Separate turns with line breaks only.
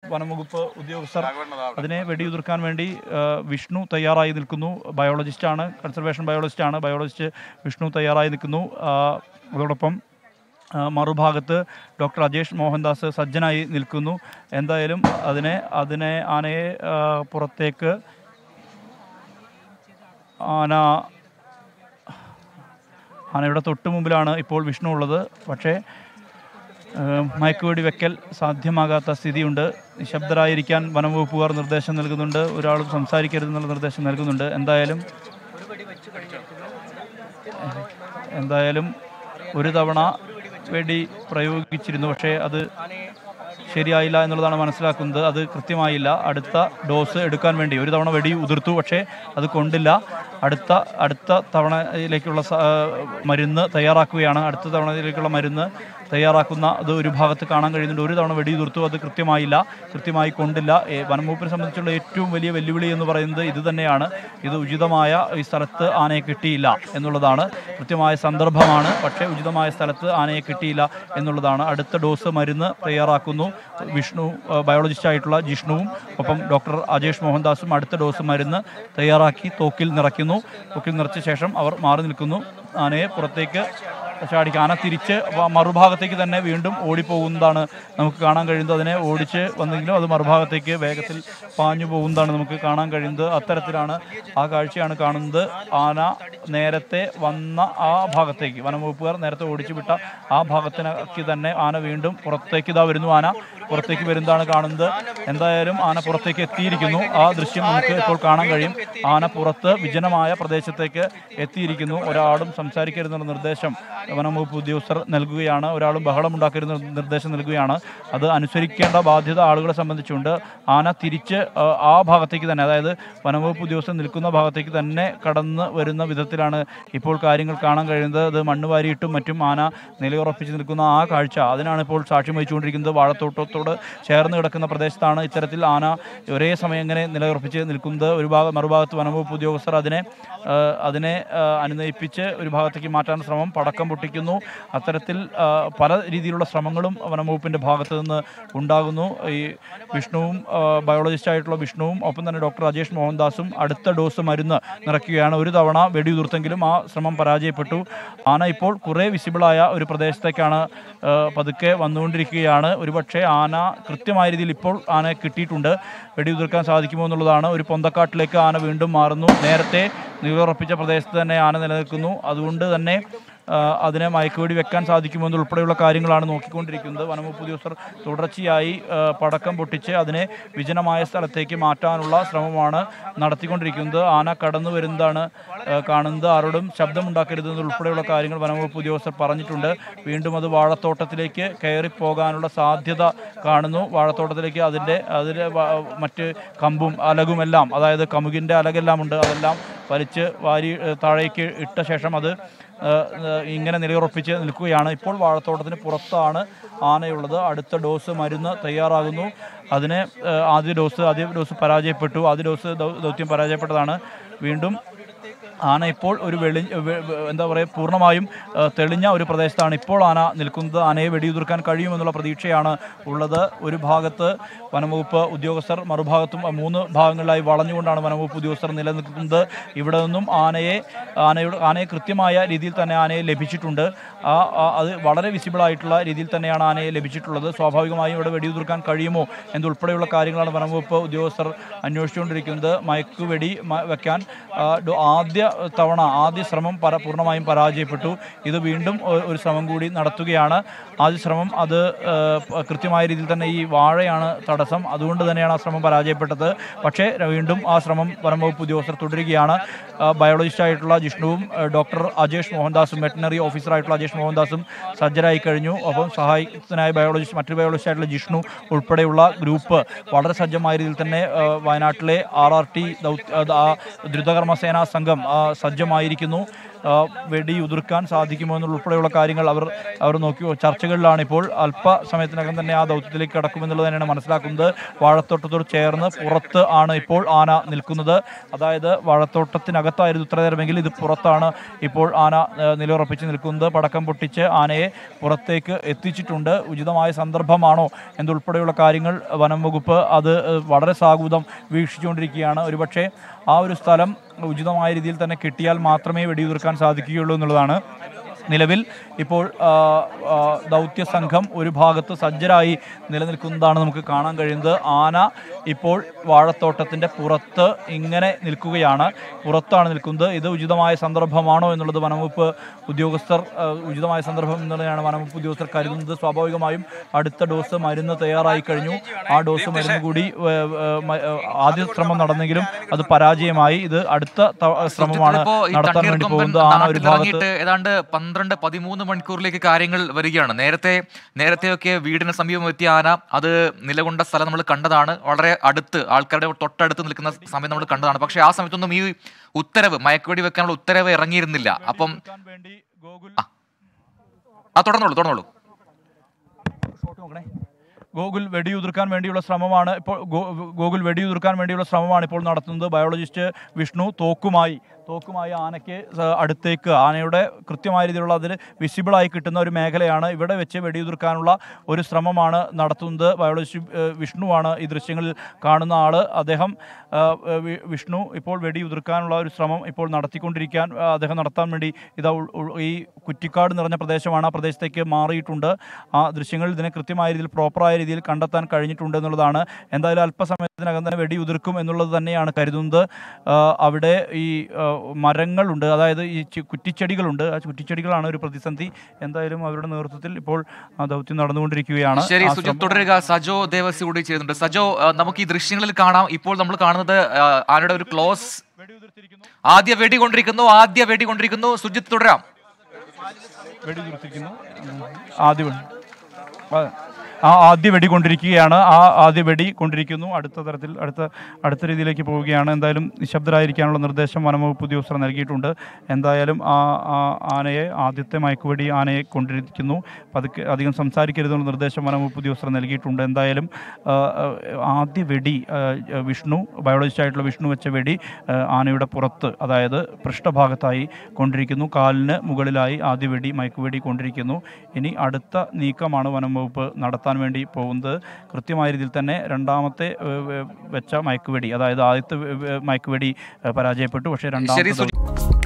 വനംവകുപ്പ് ഉദ്യോഗസ്ഥർ അതിനെ വെടിയുതിർക്കാൻ വേണ്ടി ആ, വിഷ്ണു തയ്യാറായി നിൽക്കുന്നു ബയോളജിസ്റ്റാണ് കൺസർവേഷൻ ബയോളജിസ്റ്റാണ് ബയോളജിസ്റ്റ് വിഷ്ണു തയ്യാറായി നിൽക്കുന്നു ആ, അതോടൊപ്പം ആ, മറുഭാഗത്ത് ഡോക്ടർ അജേഷ് മോഹൻദാസ് സജ്ജനായി നിൽക്കുന്നു എന്തായാലും അതിനെ അതിനെ ആനയെ ആ, പുറത്തേക്ക് ആന ആനയുടെ തൊട്ട് മുമ്പിലാണ് ഇപ്പോൾ വിഷ്ണു ഉള്ളത് പക്ഷേ ഏഹ്, മയക്കുവെടി വെക്കൽ സാധ്യമാകാത്ത സ്ഥിതിയുണ്ട് നിശബ്ദരായിരിക്കാൻ വനംവകുപ്പുകാർ നിർദ്ദേശം നൽകുന്നുണ്ട് ഒരാളും സംസാരിക്കരുതെന്നുള്ള നിർദ്ദേശം നൽകുന്നുണ്ട് എന്തായാലും എന്തായാലും ഒരു തവണ വെടി പ്രയോഗിച്ചിരുന്നു പക്ഷേ അത് ശരിയായില്ല എന്നുള്ളതാണ് മനസ്സിലാക്കുന്നത് അത് കൃത്യമായില്ല അടുത്ത ഡോസ് എടുക്കാൻ വേണ്ടി ഒരു തവണ വെടി ഉതിർത്തു പക്ഷേ അത് കൊണ്ടില്ല അടുത്ത അടുത്ത തവണയിലേക്കുള്ള സ- മരുന്ന് തയ്യാറാക്കുകയാണ് അടുത്ത തവണയിലേക്കുള്ള മരുന്ന് തയ്യാറാക്കുന്ന അത് ഒരു ഭാഗത്ത് കാണാൻ കഴിയുന്നുണ്ട് ഒരു തവണ വെടി ഉതിർത്തു അത് കൃത്യമായില്ല കൃത്യമായി കൊണ്ടില്ല ഏ, വനംവകുപ്പിനെ സംബന്ധിച്ചുള്ള ഏറ്റവും വലിയ വെല്ലുവിളി എന്ന് പറയുന്നത് ഇത് തന്നെയാണ് ഇത് ഉചിതമായ ഈ സ്ഥലത്ത് ആനയെ കിട്ടിയില്ല എന്നുള്ളതാണ് കൃത്യമായ സന്ദർഭമാണ് പക്ഷേ ഉചിതമായ സ്ഥലത്ത് ആനയെ കിട്ടിയില്ല എന്നുള്ളതാണ് അടുത്ത ഡോസ് മരുന്ന് തയ്യാറാക്കുന്നു വിഷ്ണു ആ, ബയോളജിസ്റ്റ് ആയിട്ടുള്ള ജിഷ്ണുവും ഒപ്പം ഡോക്ടർ അജേഷ് മോഹൻദാസും അടുത്ത ഡോസ് മരുന്ന് തയ്യാറാക്കി തോക്കിൽ നിറയ്ക്കുന്നു തോക്കിൽ നിറച്ച ശേഷം അവർ മാറി നിൽക്കുന്നു ആനയെ പുറത്തേക്ക് ചാടിക്ക് ആന തിരിച്ച് വ- മറുഭാഗത്തേക്ക് തന്നെ വീണ്ടും ഓടിപ്പോകുന്നതാണ് നമുക്ക് കാണാൻ കഴിയുന്നത് അതിനെ ഓടിച്ച് വന്നെങ്കിലും അത് മറുഭാഗത്തേക്ക് വേഗത്തിൽ പാഞ്ഞു പോകുന്നതാണ് നമുക്ക് കാണാൻ കഴിയുന്നത് അത്തരത്തിലാണ് ആ കാഴ്ചയാണ് കാണുന്നത് ആന നേരത്തെ വന്ന ആ ഭാഗത്തേക്ക് വനംവകുപ്പുകാർ നേരത്തെ ഓടിച്ചു വിട്ട ആ ഭാഗത്തിനക്ക് തന്നെ ആന വീണ്ടും പുറത്തേക്ക് ഇതാ വരുന്നു ആന പുറത്തേക്ക് വരുന്നതാണ് കാണുന്നത് എന്തായാലും ആന പുറത്തേക്ക് എത്തിയിരിക്കുന്നു ആ ദൃശ്യം നമുക്ക് ഇപ്പോൾ കാണാൻ കഴിയും ആന പുറത്ത് വിജനമായ പ്രദേശത്തേക്ക് എത്തിയിരിക്കുന്നു ഒരാളും സംസാരിക്കരുതെന്നുള്ള നിർദ്ദേശം വനംവകുപ്പ് ഉദ്യോഗസ്ഥർ നൽകുകയാണ് ഒരാളും ബഹളം ഉണ്ടാക്കരുതെന്ന നിർദ്ദേശം നൽകുകയാണ് അത് അനുസരിക്കേണ്ട ബാധ്യത ആളുകളെ സംബന്ധിച്ചുണ്ട് ആന തിരിച്ച് ആ, ആ ഭാഗത്തേക്ക് തന്നെ അതായത് വനംവകുപ്പ് ഉദ്യോഗസ്ഥർ നിൽക്കുന്ന ഭാഗത്തേക്ക് തന്നെ കടന്ന് വരുന്ന വിധത്തിലാണ് ഇപ്പോൾ കാര്യങ്ങൾ കാണാൻ കഴിയുന്നത് അത് മണ്ണ് വാരിയിട്ടും മറ്റും ആന നിലയുറപ്പിച്ച് നിൽക്കുന്ന ആ കാഴ്ച അതിനാണ് ഇപ്പോൾ സാക്ഷ്യം വഹിച്ചുകൊണ്ടിരിക്കുന്നത് വാഴത്തോട്ടത്തോട് ചേർന്ന് കിടക്കുന്ന പ്രദേശത്താണ് ഇത്തരത്തിൽ ആന ഒരേ സമയം ഇങ്ങനെ നിലയുറപ്പിച്ച് നിൽക്കുന്നത് ഒരു ഭാഗം മറുഭാഗത്ത് വനംവകുപ്പ് ഉദ്യോഗസ്ഥർ അതിനെ ആ, അതിനെ ആ, അനുനയിപ്പിച്ച് ഒരു ഭാഗത്തേക്ക് മാറ്റാൻ ശ്രമം പടക്കം പൊട്ടിക്കുന്നു അത്തരത്തിൽ ആ, പല രീതിയിലുള്ള ശ്രമങ്ങളും വനംവകുപ്പിൻ്റെ ഭാഗത്ത് നിന്ന് ഉണ്ടാകുന്നു ഈ വിഷ്ണുവും ആ, ബയോളജിസ്റ്റ് ആയിട്ടുള്ള വിഷ്ണുവും ഒപ്പം തന്നെ ഡോക്ടർ രാജേഷ് മോഹൻദാസും അടുത്ത ഡോസ് മരുന്ന് നിറയ്ക്കുകയാണ് ഒരു തവണ വെടിയുതിർത്തെങ്കിലും ആ ശ്രമം പരാജയപ്പെട്ടു ആന ഇപ്പോൾ കുറേ വിസിബിളായ ഒരു പ്രദേശത്തേക്കാണ് ആ, പതുക്കെ വന്നുകൊണ്ടിരിക്കുകയാണ് ഒരുപക്ഷെ ആന കൃത്യമായ രീതിയിൽ ഇപ്പോൾ ആന കിട്ടിയിട്ടുണ്ട് വെടിയുതിർക്കാൻ സാധിക്കുമോ എന്നുള്ളതാണ് ഒരു പൊന്തക്കാട്ടിലേക്ക് ആന വീണ്ടും മാറുന്നു നേരത്തെ നിലയുറപ്പിച്ച പ്രദേശത്ത് തന്നെ ആന നിലനിൽക്കുന്നു അതുകൊണ്ട് തന്നെ ആ, അതിനെ മയക്കുവെടി വെക്കാൻ സാധിക്കുമോ എന്നുൾപ്പെടെയുള്ള കാര്യങ്ങളാണ് നോക്കിക്കൊണ്ടിരിക്കുന്നത് വനംവകുപ്പ് ഉദ്യോഗസ്ഥർ തുടർച്ചയായി ആ, പടക്കം പൊട്ടിച്ച് അതിനെ വിജനമായ സ്ഥലത്തേക്ക് മാറ്റാനുള്ള ശ്രമമാണ് നടത്തിക്കൊണ്ടിരിക്കുന്നത് ആന കടന്നു വരുന്നതാണ് ആ, കാണുന്നത് ആരോടും ശബ്ദമുണ്ടാക്കരുത് എന്നുൾപ്പെടെയുള്ള കാര്യങ്ങൾ വനംവകുപ്പ് ഉദ്യോഗസ്ഥർ പറഞ്ഞിട്ടുണ്ട് വീണ്ടും അത് വാഴത്തോട്ടത്തിലേക്ക് കയറി പോകാനുള്ള സാധ്യത കാണുന്നു വാഴത്തോട്ടത്തിലേക്ക് അതിൻ്റെ അതിൻ്റെ വ- മറ്റ് കമ്പും അലകുമെല്ലാം അതായത് കമുകിൻ്റെ അലകെല്ലാം ഉണ്ട് അതെല്ലാം വലിച്ച് വാരി ഏ, താഴേക്ക് ഇട്ട ശേഷം അത് ഏ, ഏ, ഇങ്ങനെ നിലയുറപ്പിച്ച് നിൽക്കുകയാണ് ഇപ്പോൾ വാഴത്തോട്ടത്തിന് പുറത്താണ് ആനയുള്ളത് അടുത്ത ഡോസ് മരുന്ന് തയ്യാറാകുന്നു അതിന് ഏ, ആദ്യ ഡോസ് ആദ്യ ഡോസ് പരാജയപ്പെട്ടു ആദ്യ ഡോസ് ദൗ- ദൗത്യം പരാജയപ്പെട്ടതാണ് വീണ്ടും ആന ഇപ്പോൾ ഒരു വെളി വെ- വെ- എന്താ പറയുക പൂർണ്ണമായും ആ, തെളിഞ്ഞ ഒരു പ്രദേശത്താണ് ഇപ്പോൾ ആന നിൽക്കുന്നത് ആനയെ വെടിയുതിർക്കാൻ കഴിയുമെന്നുള്ള പ്രതീക്ഷയാണ് ഉള്ളത് ഒരു ഭാഗത്ത് വനംവകുപ്പ് ഉദ്യോഗസ്ഥർ മറുഭാഗത്തും ആ, മൂന്ന് ഭാഗങ്ങളിലായി വളഞ്ഞുകൊണ്ടാണ് വനംവകുപ്പ് ഉദ്യോഗസ്ഥർ നിലനിൽക്കുന്നത് ഇവിടെ നിന്നും ആനയെ ആനയുടെ ആനയെ കൃത്യമായ രീതിയിൽ തന്നെ ആനയെ ലഭിച്ചിട്ടുണ്ട് ആ ആ- അത് വളരെ വിസിബിൾ ആയിട്ടുള്ള രീതിയിൽ തന്നെയാണ് ആനയെ ലഭിച്ചിട്ടുള്ളത് സ്വാഭാവികമായും ഇവിടെ വെടിയുതിർക്കാൻ കഴിയുമോ എന്നുൾപ്പെടെയുള്ള കാര്യങ്ങളാണ് വനംവകുപ്പ് ഉദ്യോഗസ്ഥർ അന്വേഷിച്ചുകൊണ്ടിരിക്കുന്നത് മയക്കുവെടി മ- വെക്കാൻ ആ, ഡോ- ആദ്യ തവണ ആദ്യ ശ്രമം പര പൂർണ്ണമായും പരാജയപ്പെട്ടു ഇത് വീണ്ടും ഒ- ഒരു ശ്രമം കൂടി നടത്തുകയാണ് ആദ്യ ശ്രമം അത് ആ, പ- കൃത്യമായ രീതിയിൽ തന്നെ ഈ വാഴയാണ് തടസ്സം അതുകൊണ്ട് തന്നെയാണ് ആ ശ്രമം പരാജയപ്പെട്ടത് പക്ഷേ വീണ്ടും ആ ശ്രമം വനംവകുപ്പ് ഉദ്യോഗസ്ഥർ തുടരുകയാണ് ആ, ബയോളജിസ്റ്റ് ആയിട്ടുള്ള ജിഷ്ണുവും ആ, ഡോക്ടർ അജേഷ് മോഹൻദാസും വെറ്റിനറി ഓഫീസറായിട്ടുള്ള അജേഷ് മോഹൻദാസും സജ്ജരായി കഴിഞ്ഞു ഒപ്പം സഹായത്തിനായ ബയോളജിസ്റ്റ് മറ്റൊരു ബയോളജിസ്റ്റ് ആയിട്ടുള്ള ജിഷ്ണു ഉൾപ്പെടെയുള്ള ഗ്രൂപ്പ് വളരെ സജ്ജമായ രീതിയിൽ തന്നെ ആ, വയനാട്ടിലെ ആർ ആർ ടി ദൗത്യ ആ ദ്രുതകർമ്മ സേനാ സംഘം ആ, സജ്ജമായിരിക്കുന്നു ആ, വെടിയുതിർക്കാൻ സാധിക്കുമോ എന്നുൾപ്പെടെയുള്ള കാര്യങ്ങൾ അവർ അവർ നോക്കി ചർച്ചകളിലാണ് ഇപ്പോൾ അല്പസമയത്തിനകം തന്നെ ആ ദൗത്യത്തിലേക്ക് കടക്കുമെന്നുള്ളത് തന്നെയാണ് മനസ്സിലാക്കുന്നത് വാഴത്തോട്ടത്തോട് ചേർന്ന് പുറത്ത് ആണ് ഇപ്പോൾ ആന നിൽക്കുന്നത് അതായത് വാഴത്തോട്ടത്തിനകത്തായിരുന്നു ഇത്ര നേരമെങ്കിൽ ഇത് പുറത്താണ് ഇപ്പോൾ ആന ആ, നിലയുറപ്പിച്ച് നിൽക്കുന്നത് പടക്കം പൊട്ടിച്ച് ആനയെ പുറത്തേക്ക് എത്തിച്ചിട്ടുണ്ട് ഉചിതമായ സന്ദർഭമാണോ എന്നുൾപ്പെടെയുള്ള കാര്യങ്ങൾ വനം വകുപ്പ് അത് ആ, വളരെ സാഗൂതം വീക്ഷിച്ചുകൊണ്ടിരിക്കുകയാണ് ഒരുപക്ഷെ ആ ഒരു സ്ഥലം ഉചിതമായ രീതിയിൽ തന്നെ കിട്ടിയാൽ മാത്രമേ വെടിയുതിർക്കാൻ സാധിക്കുകയുള്ളൂ എന്നുള്ളതാണ് നിലവിൽ ഇപ്പോൾ ആ, ആ, ദൗത്യ സംഘം ഒരു ഭാഗത്ത് സജ്ജരായി നിലനിൽക്കുന്നതാണ് നമുക്ക് കാണാൻ കഴിയുന്നത് ആന ഇപ്പോൾ വാഴത്തോട്ടത്തിൻ്റെ പുറത്ത് ഇങ്ങനെ നിൽക്കുകയാണ് പുറത്താണ് നിൽക്കുന്നത് ഇത് ഉചിതമായ സന്ദർഭമാണോ എന്നുള്ളത് വനംവകുപ്പ് ഉദ്യോഗസ്ഥർ ആ, ഉചിതമായ സന്ദർഭം എന്നുള്ളതാണ് വനംവകുപ്പ് ഉദ്യോഗസ്ഥർ കരുതുന്നത് സ്വാഭാവികമായും അടുത്ത ഡോസ് മരുന്ന് തയ്യാറായി കഴിഞ്ഞു ആ ഡോസ് മരുന്ന് കൂടി ഏ, ഏ, മ- ഏ, ആദ്യ ശ്രമം നടന്നെങ്കിലും അത് പരാജയമായി ഇത് അടുത്ത ത- ശ്രമമാണ്
ഇപ്പോ ഈ
നടത്താൻ വേണ്ടി
തണ്ണീർക്കൊമ്പൻ
പോകുന്നത് ആന ഒരു ഭാഗത്ത്
നാട്ടിലിറങ്ങിയിട്ട് ഏതാണ്ട് പന്ത്രണ്ട് പതിമൂന്ന് മണിക്കൂറിലേക്ക് കാര്യങ്ങൾ വരികയാണ് നേരത്തെ നേരത്തെയൊക്കെ വീടിന് സമീപം എത്തിയ ആന അത് നിലകൊണ്ട സ്ഥലം നമ്മൾ കണ്ടതാണ് വളരെ അടുത്ത് ആൾക്കാരുടെ തൊട്ടടുത്ത് നിൽക്കുന്ന സമയം നമ്മൾ കണ്ടതാണ് പക്ഷേ ആ സമയത്തൊന്നും ഈ ഉത്തരവ് മയക്കുവെടി വെക്കാനുള്ള ഉത്തരവ് ഇറങ്ങിയിരുന്നില്ല അപ്പം
വെടിയുതിർക്കാൻ വേണ്ടി ഗോകുൽ
ആ തുടർന്നോളൂ തുടർന്നോളൂ
ഷോട്ട് നോക്കണേ ഗോകുൽ വെടിയുതിർക്കാൻ വേണ്ടിയുള്ള ശ്രമമാണ് ഇപ്പോൾ ഗോ- ഗോകുൽ വെടിയുതിർക്കാൻ വേണ്ടിയുള്ള ശ്രമമാണ് ഇപ്പോൾ നടത്തുന്നത് ബയോളജിസ്റ്റ് വിഷ്ണു തോക്കുമായി തോക്കുമായി ആനയ്ക്ക് സ- അടുത്തേക്ക് ആനയുടെ കൃത്യമായ രീതിയിലുള്ള അതിൽ വിസിബിളായി കിട്ടുന്ന ഒരു മേഖലയാണ് ഇവിടെ വെച്ച് വെടിയുതിർക്കാനുള്ള ഒരു ശ്രമമാണ് നടത്തുന്നത് ബയോളജിസ്റ്റ് ഏഹ്, വിഷ്ണുവാണ് ഈ ദൃശ്യങ്ങളിൽ കാണുന്ന ആൾ അദ്ദേഹം ഏഹ്, വി- വിഷ്ണു ഇപ്പോൾ വെടിയുതിർക്കാനുള്ള ഒരു ശ്രമം ഇപ്പോൾ നടത്തിക്കൊണ്ടിരിക്കാൻ ഏഹ്, അദ്ദേഹം നടത്താൻ വേണ്ടി ഇതാ ഉൾ- ഉൾ- ഈ കുറ്റിക്കാട് നിറഞ്ഞ പ്രദേശമാണ് ആ പ്രദേശത്തേക്ക് മാറിയിട്ടുണ്ട് ആ ദൃശ്യങ്ങൾ ഇതിനെ കൃത്യമായ രീതിയിൽ പ്രോപ്പറായ രീതിയിൽ കണ്ടെത്താൻ കഴിഞ്ഞിട്ടുണ്ട് എന്നുള്ളതാണ് എന്തായാലും അല്പസമയത്തിനകം തന്നെ വെടിയുതിർക്കും എന്നുള്ളത് തന്നെയാണ് കരുതുന്നത് ആ, അവിടെ ഈ ആ, മരങ്ങളുണ്ട് അതായത് ഈ ചി- കുറ്റിച്ചെടികളുണ്ട് ആ കുറ്റിച്ചെടികളാണ് ഒരു പ്രതിസന്ധി എന്തായാലും അവരുടെ നേതൃത്വത്തിൽ ഇപ്പോൾ ആ ദൗത്യം നടന്നുകൊണ്ടിരിക്കുകയാണ്
ശരി
ആ
സുജിത്
ശ്രമം-
തുടരുക സജോ ദേവസി കൂടി ചെയ്യുന്നുണ്ട് സജോ ആ, നമുക്ക് ഈ ദൃശ്യങ്ങളിൽ കാണാം ഇപ്പോൾ നമ്മൾ കാണുന്നത് ആ, ആനയുടെ ഒരു ക്ലോസ്
വെടിയുതിർത്തിരിക്കുന്നു
ആദ്യ വെടി കൊണ്ടിരിക്കുന്നു ആദ്യ വെടി കൊണ്ടിരിക്കുന്നു സുജിത്ത് തുടരാം
വെടിയുതിർത്തിരിക്കുന്നു ഉം. ആദ്യ വെടി ആ, ആ ആദ്യ വെടി കൊണ്ടിരിക്കുകയാണ് ആ ആദ്യ വെടി കൊണ്ടിരിക്കുന്നു അടുത്ത തരത്തിൽ അടുത്ത അടുത്ത രീതിയിലേക്ക് പോവുകയാണ് എന്തായാലും നിശബ്ദരായിരിക്കാനുള്ള നിർദ്ദേശം വനംവകുപ്പ് ഉദ്യോഗസ്ഥർ നൽകിയിട്ടുണ്ട് എന്തായാലും ആ ആ ആനയെ ആദ്യത്തെ മയക്കുവെടി ആനയെ കൊണ്ടിരിക്കുന്നു പതുക്കെ അധികം സംസാരിക്കരുതെന്നുള്ള നിർദ്ദേശം വനംവകുപ്പ് ഉദ്യോഗസ്ഥർ നൽകിയിട്ടുണ്ട് എന്തായാലും ആ, ആ, ആദ്യ വെടി ആ, വിഷ്ണു ബയോളജിസ്റ്റ് ആയിട്ടുള്ള വിഷ്ണു വെച്ച വെടി ആ, ആനയുടെ പുറത്ത് അതായത് പൃഷ്ഠഭാഗത്തായി കൊണ്ടിരിക്കുന്നു കാലിന് മുകളിലായി ആദ്യ വെടി മയക്കുവെടി കൊണ്ടിരിക്കുന്നു ഇനി അടുത്ത നീക്കമാണ് വനം വകുപ്പ് നടത്താൻ വേണ്ടി പോകുന്നത് കൃത്യമായ രീതിയിൽ തന്നെ രണ്ടാമത്തെ ഏ, ഏ, വെച്ച മയക്കുവെടി അതായത് ആദ്യത്തെ ഏ, ഏ, മയക്കുവെടി ഏ, പരാജയപ്പെട്ടു പക്ഷേ
ശരി
രണ്ടാമത്തെ
സുജിത്ത്